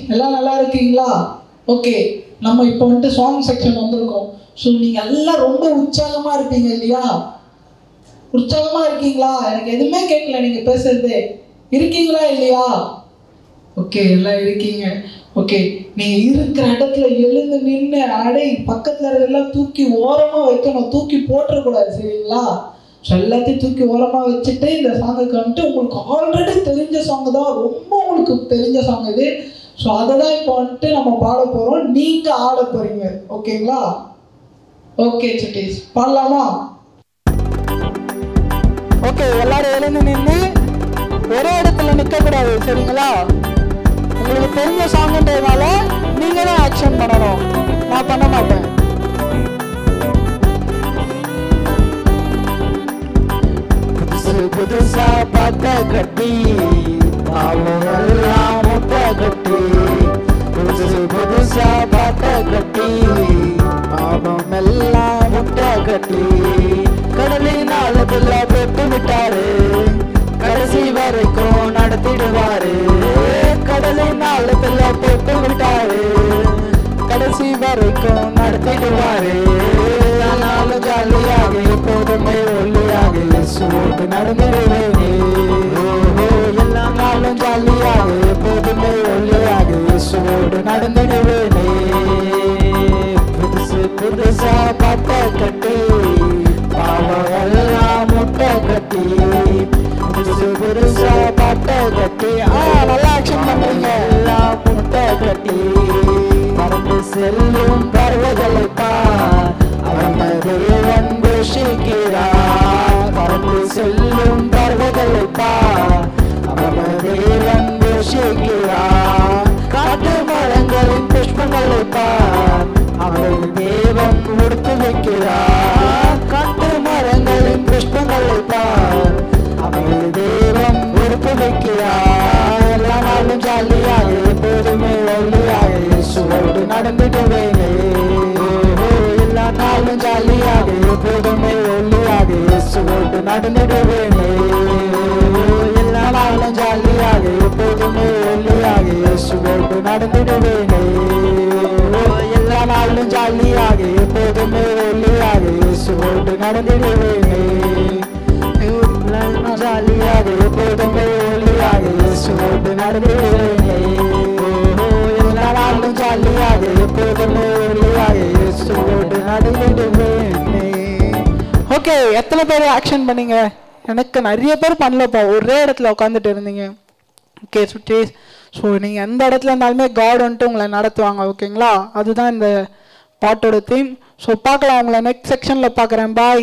எல்லாம் நல்லா இருக்கீங்களா ஓகே நம்ம இப்போ வந்துட்டு சாங் செக்ஷன் வந்திருக்கோம் ஸோ நீங்கள் எல்லாம் ரொம்ப உற்சாகமாக இருப்பீங்க இல்லையா உற்சாகமாக இருக்கீங்களா எனக்கு எதுவுமே கேட்கல நீங்கள் பேசுறது இருக்கீங்களா இல்லையா ஓகே எல்லாம் இருக்கீங்க ஓகே நீங்க இருக்கிற இடத்துல எழுந்து நின்று அடை பக்கத்துல எல்லாம் தூக்கி ஓரமா வைக்கணும் தூக்கி போட்டுறக்கூடாது சரிங்களா ஸோ எல்லாத்தையும் தூக்கி ஓரமா வச்சுட்டு இந்த சாங்குக்கு வந்துட்டு உங்களுக்கு ஆல்ரெடி தெரிஞ்ச சாங் தான் ரொம்ப உங்களுக்கு தெரிஞ்ச சாங் இது ஸோ அதை தான் இப்போ வந்துட்டு நம்ம பாட போறோம் நீங்க ஆட போறீங்க ஓகேங்களா ஓகே சிட்டிஸ் பாடலாமா ஓகே எல்லாரும் எழுந்து நின்று ஒரே இடத்துல நிற்கக்கூடாது சரிங்களா உங்களுக்கு தெரிஞ்ச சாங்குன்றதுனால நீங்க தான் ஆக்ஷன் பண்ணணும் நான் பண்ண மாட்டேன் புதுசு புதுசா பட்ட கட்டி பாவமெல்லாம் முட்டை கட்டி புதுசு புதுசா பட்ட கட்டி பாவமெல்லாம் முட்டை கட்டி கடலின் ஆழத்துல பெட்டு விட்டாரு கடைசி வரைக்கும் நடத்திடுவாரு கடலின் ஆழத்துல பெட்டு விட்டாரு கடைசி வரைக்கும் நடத்திடுவாரு ஆனாலும் ஜாலியாக எப்போதுமே ஒல்லியாக இயேசுவோடு நடந்திடுவேனே ஓஹோ எல்லா நாளும் ஜாலியாக எப்போதுமே ஒல்லியாக இயேசுவோடு நடந்திடுவேனே புதுசு புதுசா பட்ட கட்டி பாவம் எல்லாம் முட்டை கட்டி புதுசு புதுசா பட்ட கட்டி ஆ நல்லா ஆக்ஷன் பண்றீங்க எல்லாம் முட்டை கட்டி பறந்து செல்லும் பறவைகளை பார் அவன் தேவன் போஷிக்கிறார் பறந்து செல்லும் பறவைகளை பார் அவன் தேவன் போஷிக்கிறார் காட்டு மரங்களின் புஷ்பங்களை பார் அவள் தேவன் கொடுத்து வைக்கிறார் காட்டு மரங்களின் புஷ்பங்களை பார் அவள் தேவன் கொடுத்து வைக்கிறார் எல்லா நாளும் ஜாலியாக எப்போதுமே ஒல்லியாக இயேசுவோடு நடந்துடுவேனே ஓஹோ, எல்லா நாளும் ஜாலியாக எப்போதுமே ஒல்லியாக இயேசுவோடு நடந்துடுவேனே ஓஹோ, எல்லா நாளும் ஜாலியாக எப்போதுமே ஒல்லியாக இயேசுவோடு நடந்துடுவேனே ஓஹோ, எல்லா நாளும் ஜாலியாக எப்போதுமே ஒல்லியாக இயேசுவோடு நடந்துடுவேனே நான் ஜாலியாக எப்போதுமே ஒளியாக இயேசுவோடு நடந்துடுவேனே ஓஹோ, எல்லா நாளும் ஜாலியாக எப்போதுமே ஒளியாக இயேசுவோடு நடந்துடுவேனே ஓகே எத்தனை பேர் ஆக்ஷன் பண்ணீங்க எனக்கு நிறைய பேர் பண்ணலப்பா ஒரே இடத்துல உட்காந்துட்டு இருந்தீங்க ஓகே சுட்டீஸ் ஸோ நீங்கள் எந்த இடத்துல இருந்தாலுமே காட் வந்துட்டு உங்களை நடத்துவாங்க ஓகேங்களா அதுதான் இந்த பாட்டோட தீம் ஸோ பார்க்கலாம் உங்களை நெக்ஸ்ட் செக்ஷனில் பார்க்குறேன் பாய்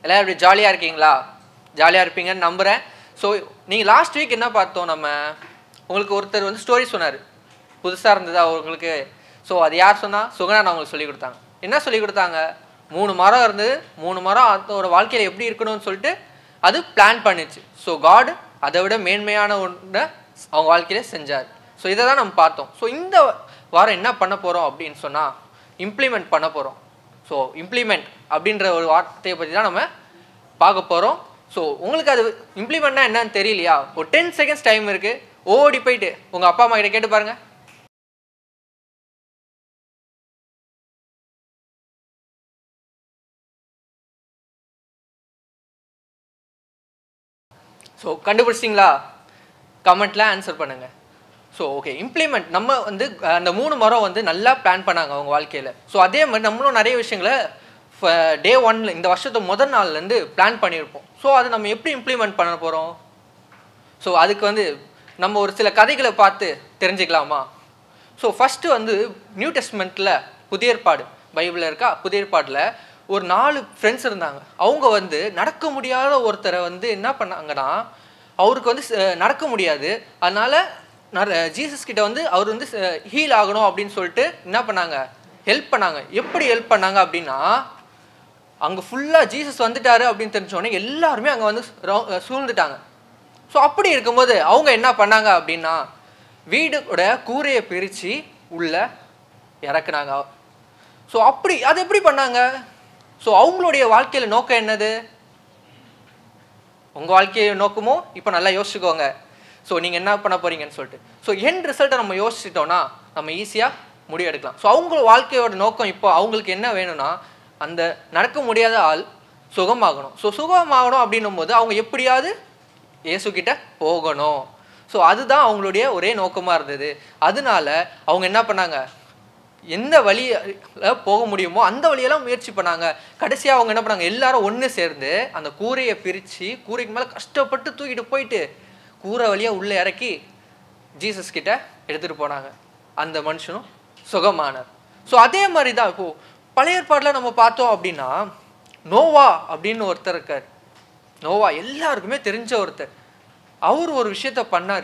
எல்லோரும் இப்படி ஜாலியாக இருக்கீங்களா ஜாலியாக இருப்பீங்கன்னு நம்புகிறேன் ஸோ நீங்கள் லாஸ்ட் வீக் என்ன பார்த்தோம் நம்ம உங்களுக்கு ஒருத்தர் வந்து ஸ்டோரி சொன்னார் புதுசாக இருந்தது அவங்களுக்கு ஸோ அது யார் சொன்னா சுகனா அவங்களுக்கு சொல்லி கொடுத்தாங்க என்ன சொல்லி கொடுத்தாங்க மூணு மரம் இருந்தது மூணு மரம் அதோட வாழ்க்கையில் எப்படி இருக்கணும்னு சொல்லிட்டு அது பிளான் பண்ணிச்சு ஸோ காட் அதை விட மேன்மையான ஒன்றை அவங்க வாழ்க்கையில செஞ்சார் ஸோ இதை தான் நம்ம பார்த்தோம் ஸோ இந்த வாரம் என்ன பண்ண போகிறோம் அப்படின்னு சொன்னால் இம்ப்ளிமெண்ட் பண்ண போகிறோம் ஸோ இம்ப்ளிமெண்ட் அப்படின்ற ஒரு வார்த்தையை பற்றி தான் நம்ம பார்க்க போகிறோம் ஸோ உங்களுக்கு அது இம்ப்ளிமெண்ட்னா என்னன்னு தெரியலையா ஒரு டென் செகண்ட்ஸ் டைம் இருக்குது ஓடி போயிட்டு உங்கள் அப்பா அம்மா கிட்ட கேட்டு பாருங்க ஸோ கண்டுபிடிச்சிங்களா கமெண்ட்டில் ஆன்சர் பண்ணுங்கள் ஸோ ஓகே இம்ப்ளிமெண்ட் நம்ம வந்து அஹ், அந்த மூணு மரம் வந்து நல்லா பிளான் பண்ணாங்க அவங்க வாழ்க்கையில் ஸோ அதே மாதிரி நம்மளும் நிறைய விஷயங்களை டே ஒன்ல இந்த வருஷத்து முதல் நாள்லேருந்து பிளான் பண்ணியிருப்போம் ஸோ அது நம்ம எப்படி இம்ப்ளிமெண்ட் பண்ண போகிறோம் ஸோ அதுக்கு வந்து நம்ம ஒரு சில கதைகளை பார்த்து தெரிஞ்சுக்கலாமா ஸோ ஃபஸ்ட்டு வந்து நியூ டெஸ்ட்மெண்ட்டில் புதிய ஏற்பாடு பைபிளில் இருக்கா புதிய ஏற்பாடில் ஒரு நாலு ஃப்ரெண்ட்ஸ் இருந்தாங்க அவங்க வந்து நடக்க முடியாத ஒருத்தரை வந்து என்ன பண்ணாங்கன்னா அவருக்கு வந்து ச- நடக்க முடியாது அதனால நர ஜீசஸ் கிட்ட வந்து அவர் வந்து ஹீல் ஆகணும் அப்படின்னு சொல்லிட்டு என்ன பண்ணாங்க ஹெல்ப் பண்ணாங்க எப்படி ஹெல்ப் பண்ணாங்க அப்படின்னா அங்கே ஃபுல்லாக ஜீசஸ் வந்துட்டாரு அப்படின்னு தெரிஞ்சோடனே எல்லாருமே அங்கே வந்து ரௌ- சூழ்ந்துட்டாங்க ஸோ அப்படி இருக்கும்போது அவங்க என்ன பண்ணாங்க அப்படின்னா வீடோட கூரையை பிரித்து உள்ள இறக்குனாங்க ஸோ அப்படி அது எப்படி பண்ணாங்க ஸோ அவங்களுடைய வாழ்க்கையில் நோக்கம் என்னது உங்கள் வாழ்க்கையை நோக்கமோ இப்போ நல்லா யோசிச்சுக்கோங்க ஸோ நீங்கள் என்ன பண்ண போறீங்கன்னு சொல்லிட்டு ஸோ என் ரிசல்ட்டை நம்ம யோசிச்சிட்டோம்னா நம்ம ஈஸியாக முடிவு எடுக்கலாம் ஸோ அவங்க வாழ்க்கையோட நோக்கம் இப்போ அவங்களுக்கு என்ன வேணும்னா அந்த நடக்க முடியாத ஆள் சுகமாகணும் ஸோ சுகமாகணும் அப்படின்னும் போது அவங்க எப்படியாவது இயேசுக்கிட்ட போகணும் ஸோ அதுதான் அவங்களுடைய ஒரே நோக்கமாக இருந்தது அதனால அவங்க என்ன பண்ணாங்க எந்த வழியில போக முடியுமோ அந்த வழியெல்லாம் முயற்சி பண்ணாங்க கடைசியாக அவங்க என்ன பண்ணாங்க எல்லாரும் ஒன்று சேர்ந்து அந்த கூரையை பிரித்து கூரைக்கு மேலே கஷ்டப்பட்டு தூக்கிட்டு போயிட்டு கூரை வழியாக உள்ளே இறக்கி ஜீசஸ் கிட்ட எடுத்துகிட்டு போனாங்க அந்த மனுஷனும் சுகமானார் ஸோ அதே மாதிரி தான் இப்போது பழைய ஏற்பாடில் நம்ம பார்த்தோம் அப்படின்னா நோவா அப்படின்னு ஒருத்தர் இருக்கார் நோவா எல்லாருக்குமே தெரிஞ்ச ஒருத்தர் அவர் ஒரு விஷயத்த பண்ணார்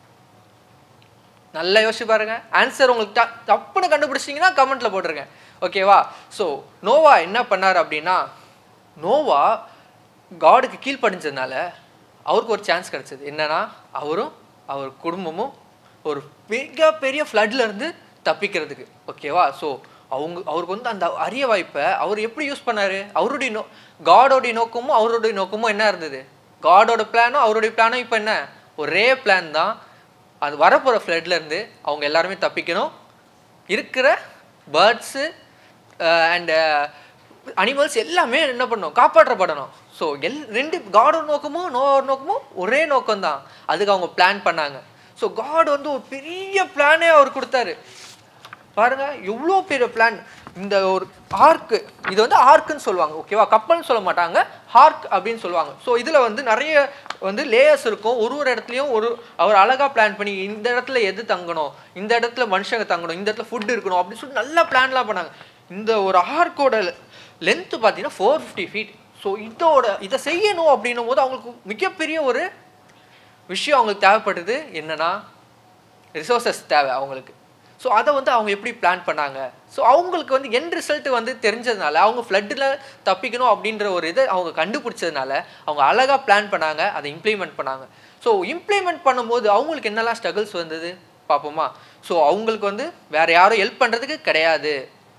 நல்லா யோசிச்சு பாருங்க ஆன்சர் உங்களுக்கு ட- தப்புன்னு கண்டுபிடிச்சிங்கன்னா கமெண்ட்ல போட்டுருங்க ஓகேவா ஸோ நோவா என்ன பண்ணார் அப்படின்னா நோவா காடுக்கு கீழ்ப்படிஞ்சதுனால அவருக்கு ஒரு சான்ஸ் கிடைச்சது என்னன்னா அவரும் அவர் குடும்பமும் ஒரு மிகப்பெரிய floodல இருந்து தப்பிக்கிறதுக்கு ஓகேவா ஸோ அவங்க அவருக்கு வந்து அந்த அரிய வாய்ப்பை அவர் எப்படி யூஸ் பண்ணாரு அவருடைய நோ காடோடைய நோக்கமும் அவருடைய நோக்கமும் என்ன இருந்தது காடோட பிளானும் அவருடைய பிளானும் இப்போ என்ன ஒரே பிளான் தான் அது வரப்போகிற ஃப்ளட்ல இருந்து அவங்க எல்லாருமே தப்பிக்கணும் இருக்கிற பேர்ட்ஸு அண்ட் அனிமல்ஸ் எல்லாமே என்ன பண்ணணும் காப்பாற்றப்படணும் ஸோ எல் ரெண்டு காடோட நோக்கமும் நோவோட நோக்கமும் ஒரே நோக்கம்தான் அதுக்கு அவங்க பிளான் பண்ணாங்க ஸோ காட் வந்து ஒரு பெரிய பிளானே அவர் கொடுத்தாரு பாருங்க எவ்வளோ பெரிய பிளான் இந்த ஒரு ஆர்க்கு இது வந்து ஆர்க்குன்னு சொல்லுவாங்க ஓகேவா கப்பல்னு சொல்ல மாட்டாங்க ஹார்க் அப்படின்னு சொல்லுவாங்க ஸோ இதில் வந்து நிறைய வந்து லேயர்ஸ் இருக்கும் ஒரு ஒரு இடத்துலையும் ஒரு அவர் அழகாக பிளான் பண்ணி இந்த இடத்துல எது தங்கணும் இந்த இடத்துல மனுஷங்க தங்கணும் இந்த இடத்துல ஃபுட் இருக்கணும் அப்படின்னு சொல்லிட்டு நல்லா பிளான்லாம் பண்ணாங்க இந்த ஒரு ஆர்க்கோட லென்த்து பார்த்தீங்கன்னா ஃபோர் ஃபிஃப்டி ஃபீட் ஸோ இதோட இதை செய்யணும் அப்படின்னும் போது அவங்களுக்கு மிகப்பெரிய ஒரு விஷயம் அவங்களுக்கு தேவைப்படுது என்னன்னா ரிசோர்சஸ் தேவை அவங்களுக்கு ஸோ அதை வந்து அவங்க எப்படி பிளான் பண்ணாங்க ஸோ அவங்களுக்கு வந்து என் ரிசல்ட் வந்து தெரிஞ்சதுனால அவங்க ஃப்ளட்டில் தப்பிக்கணும் அப்படின்ற ஒரு இதை அவங்க கண்டுபிடிச்சதுனால அவங்க அழகாக பிளான் பண்ணாங்க அதை இம்ப்ளிமெண்ட் பண்ணாங்க ஸோ இம்ப்ளிமெண்ட் பண்ணும்போது அவங்களுக்கு என்னெல்லாம் ஸ்ட்ரகிள்ஸ் வந்தது பார்ப்போமா ஸோ அவங்களுக்கு வந்து வேற யாரும் ஹெல்ப் பண்ணுறதுக்கு கிடையாது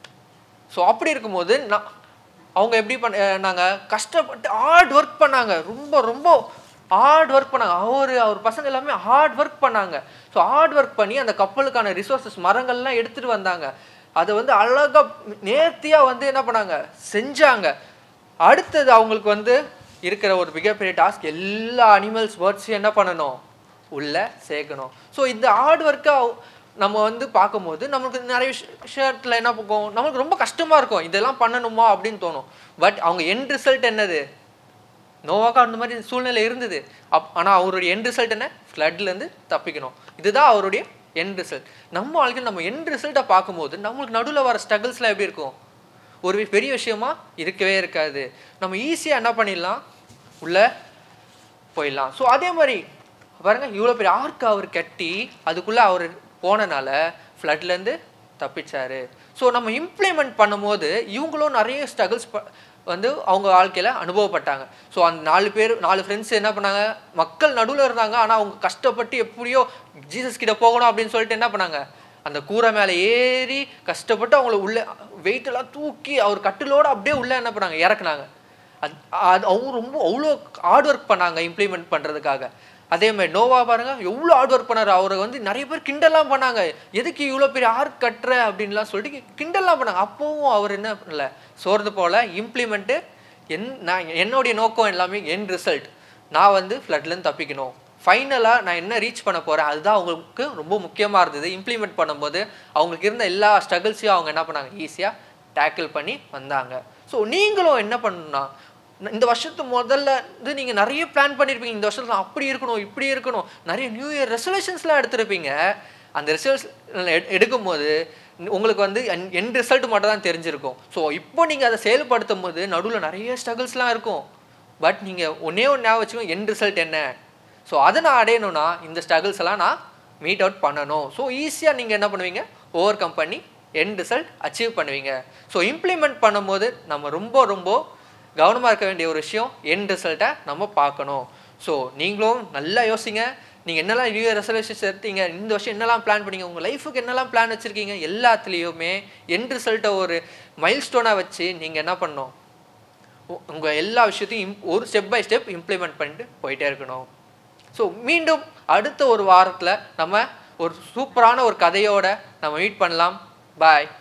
ஸோ அப்படி இருக்கும்போது நான் அவங்க எப்படி பண்ணாங்க கஷ்டப்பட்டு ஹார்ட் ஒர்க் பண்ணாங்க ரொம்ப ரொம்ப ஹார்ட் ஒர்க் பண்ணாங்க அவர் அவர் பசங்க எல்லாமே ஹார்ட் ஒர்க் பண்ணாங்க ஸோ ஹார்ட் ஒர்க் பண்ணி அந்த கப்பலுக்கான ரிசோர்சஸ் மரங்கள்லாம் எடுத்துகிட்டு வந்தாங்க அதை வந்து அழகாக நேர்த்தியாக வந்து என்ன பண்ணாங்க செஞ்சாங்க அடுத்தது அவங்களுக்கு வந்து இருக்கிற ஒரு மிகப்பெரிய டாஸ்க் எல்லா அனிமல்ஸ் பேர்ட்ஸையும் என்ன பண்ணணும் உள்ள சேர்க்கணும் ஸோ இந்த ஹார்ட் ஒர்க்கை நம்ம வந்து பார்க்கும்போது நம்மளுக்கு நிறைய விஷ- விஷயத்துல என்ன போகும் நம்மளுக்கு ரொம்ப கஷ்டமா இருக்கும் இதெல்லாம் பண்ணணுமா அப்படின்னு தோணும் பட் அவங்க எண்ட் ரிசல்ட் என்னது நோவாக்கா அந்த மாதிரி சூழ்நிலை இருந்தது அப் ஆனால் அவருடைய எண்ட் ரிசல்ட் என்ன ஃப்ளட்லேருந்து தப்பிக்கணும் இதுதான் அவருடைய எண்ட் ரிசல்ட் நம்ம வாழ்க்கையில் நம்ம எண்ட் ரிசல்ட்டை பார்க்கும்போது நம்மளுக்கு நடுவில் வர ஸ்ட்ரகிள்ஸ்லாம் எப்படி இருக்கும் ஒரு பெரிய விஷயமா இருக்கவே இருக்காது நம்ம ஈஸியாக என்ன பண்ணிடலாம் உள்ளே போயிடலாம் ஸோ அதே மாதிரி பாருங்க இவ்வளோ பெரிய ஆர்க் அவர் கட்டி அதுக்குள்ளே அவர் போனனால ஃப்ளட்லேருந்து தப்பிச்சாரு ஸோ நம்ம இம்ப்ளிமெண்ட் பண்ணும்போது இவங்களும் நிறைய ஸ்ட்ரகிள்ஸ் வந்து அவங்க வாழ்க்கையில் அனுபவப்பட்டாங்க ஸோ அந்த நாலு பேர் நாலு ஃப்ரெண்ட்ஸ் என்ன பண்ணாங்க மக்கள் நடுவில் இருந்தாங்க ஆனால் அவங்க கஷ்டப்பட்டு எப்படியோ ஜீசஸ் கிட்ட போகணும் அப்படின்னு சொல்லிட்டு என்ன பண்ணாங்க அந்த கூரை மேலே ஏறி கஷ்டப்பட்டு அவங்கள உள்ள weight எல்லாம் தூக்கி அவர் கட்டிலோட அப்படியே உள்ள என்ன பண்ணாங்க இறக்குனாங்க அது அது அவங்க ரொம்ப அவ்வளோ ஹார்ட் ஒர்க் பண்ணாங்க இம்ப்ளிமெண்ட் பண்ணுறதுக்காக அதே மாதிரி நோவா பாருங்க எவ்வளோ ஹார்ட் ஒர்க் பண்ணாரு அவரை வந்து நிறைய பேர் கிண்டல்லாம் பண்ணாங்க எதுக்கு இவ்வளோ பெரிய ஆர்க் கட்டுற அப்படின்லாம் சொல்லிட்டு கிண்டல்லாம் பண்ணாங்க அப்போவும் அவர் என்ன பண்ணல சோர்ந்து போல இம்ப்ளிமெண்ட்டு என் நான் என்னுடைய நோக்கம் எல்லாமே என் ரிசல்ட் நான் வந்து ஃப்ளட்லேருந்து தப்பிக்கணும் ஃபைனலாக நான் என்ன ரீச் பண்ண போகிறேன் அதுதான் அவங்களுக்கு ரொம்ப முக்கியமாக இருந்தது இம்ப்ளிமெண்ட் பண்ணும்போது அவங்களுக்கு இருந்த எல்லா ஸ்ட்ரகிள்ஸையும் அவங்க என்ன பண்ணாங்க ஈஸியாக டேக்கிள் பண்ணி வந்தாங்க ஸோ நீங்களும் என்ன பண்ணணும்னா இந்த வருஷத்து முதல்ல இருந்து நீங்கள் நிறைய பிளான் பண்ணியிருப்பீங்க இந்த வருஷத்துல நான் அப்படி இருக்கணும் இப்படி இருக்கணும் நிறைய நியூ இயர் ரெசல்யூஷன்ஸ்லாம் எடுத்திருப்பீங்க அந்த ரிசல்ட்ஸ் எடுக்கும்போது உங்களுக்கு வந்து என் ரிசல்ட் மட்டும் தான் தெரிஞ்சிருக்கும் ஸோ இப்போ நீங்கள் அதை செயல்படுத்தும் போது நடுவில் நிறைய ஸ்ட்ரகிள்ஸ்லாம் இருக்கும் பட் நீங்கள் ஒன்றே ஒன்று ஞாபகம் வச்சுக்கோங்க என் ரிசல்ட் என்ன ஸோ அதை நான் அடையணும்னா இந்த ஸ்ட்ரகிள்ஸ் எல்லாம் நான் மீட் அவுட் பண்ணணும் ஸோ ஈஸியாக நீங்கள் என்ன பண்ணுவீங்க ஓவர் கம் பண்ணி என் ரிசல்ட் அச்சீவ் பண்ணுவீங்க ஸோ இம்ப்ளிமெண்ட் பண்ணும்போது நம்ம ரொம்ப ரொம்ப கவனமாக இருக்க வேண்டிய ஒரு விஷயம் என் ரிசல்ட்டை நம்ம பார்க்கணும் ஸோ நீங்களும் நல்லா யோசிங்க நீங்கள் என்னெல்லாம் நியூ இயர் ரெசல்யூஷன்ஸ் எடுத்தீங்க இந்த வருஷம் என்னெல்லாம் பிளான் பண்ணீங்க உங்கள் லைஃபுக்கு என்னெல்லாம் பிளான் வச்சுருக்கீங்க எல்லாத்துலேயுமே என் ரிசல்ட்டை ஒரு மைல் ஸ்டோனாக வச்சு நீங்கள் என்ன பண்ணணும் உங்கள் எல்லா விஷயத்தையும் im- ஒரு ஸ்டெப் பை ஸ்டெப் இம்ப்ளிமெண்ட் பண்ணிட்டு போயிட்டே இருக்கணும் ஸோ மீண்டும் அடுத்த ஒரு வாரத்தில் நம்ம ஒரு சூப்பரான ஒரு கதையோட நம்ம மீட் பண்ணலாம் பாய்